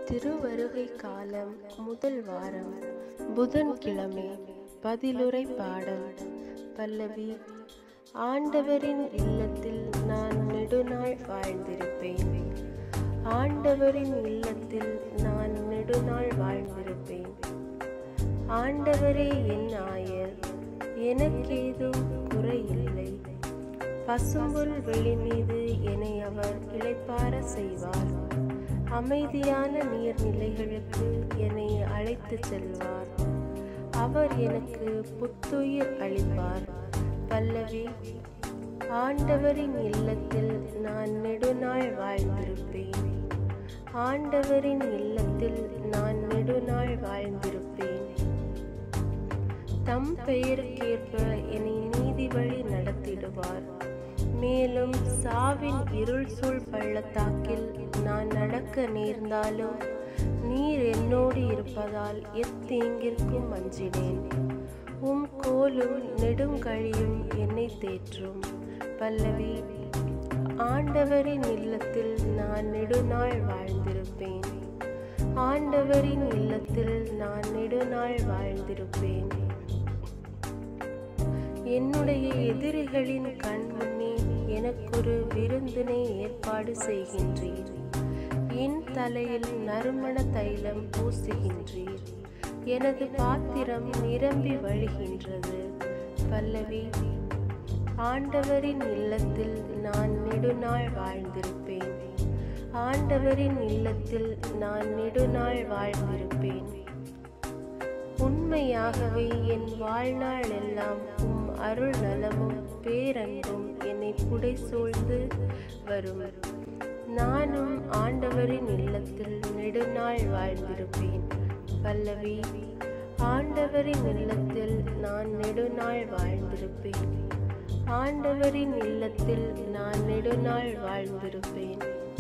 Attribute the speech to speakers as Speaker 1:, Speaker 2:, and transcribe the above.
Speaker 1: திருவருகை காலம் முதல் வாரம் புதன்கிழமை பதிலுரை பாடல் பல்லவி ஆண்டவரின் இல்லத்தில் நான் நெடுநாள் வாழ்ந்திருப்பேன் ஆண்டவரின் இல்லத்தில் நான் நெடுநாள் வாழ்ந்திருப்பேன் ஆண்டவரே என் ஆயர் எனக்கேதும் குறையில்லை பசும்புல் வெளி மீது என்னை அவர் இளைப்பார செய்வார் அமைதியான நீர்நிலைகளுக்கு என்னை அழைத்துச் செல்வார் அவர் எனக்கு புத்துயிர் அளிப்பார் பல்லவி ஆண்டவரின் இல்லத்தில் நான் நெடுநாள் வாழ்ந்திருப்பேன் ஆண்டவரின் இல்லத்தில் நான் நெடுநாள் வாழ்ந்திருப்பேன் தம் பெயருக்கேற்ப என்னை நீதி வழி நடத்திடுவார் மேலும் சாவின் இருள் சூழ் பள்ளத்தாக்கில் நான் நடக்க நேர்ந்தாலும் நீர் என்னோடு இருப்பதால் எத்தீங்கிற்கும் அஞ்சினேன் உம் கோலும் நெடுங்கழியும் என்னை தேற்றும் பல்லவி ஆண்டவரின் இல்லத்தில் நான் நெடுநாள் வாழ்ந்திருப்பேன் ஆண்டவரின் இல்லத்தில் நான் நெடுநாள் வாழ்ந்திருப்பேன் என்னுடைய எதிரிகளின் கண் முன்னே எனக்கொரு விருந்தினை ஏற்பாடு செய்கின்றீர் என் தலையில் நறுமண தைலம் பூசுகின்றீர் எனது பாத்திரம் நிரம்பி வழிகின்றது பல்லவி ஆண்டவரின் இல்லத்தில் நான் நெடுநாள் வாழ்ந்திருப்பேன் ஆண்டவரின் இல்லத்தில் நான் நெடுநாள் வாழ்ந்திருப்பேன் உண்மையாகவே என் வாழ்நாள் எல்லாம் உம் அருள் நலமும் பேரன்பும் என்னை புடை சூழ்ந்து வரும் நானும் ஆண்டவரின் இல்லத்தில் நெடுநாள் வாழ்ந்திருப்பேன் பல்லவி ஆண்டவரின் இல்லத்தில் நான் நெடுநாள் வாழ்ந்திருப்பேன் ஆண்டவரின் இல்லத்தில் நான் நெடுநாள் வாழ்ந்திருப்பேன்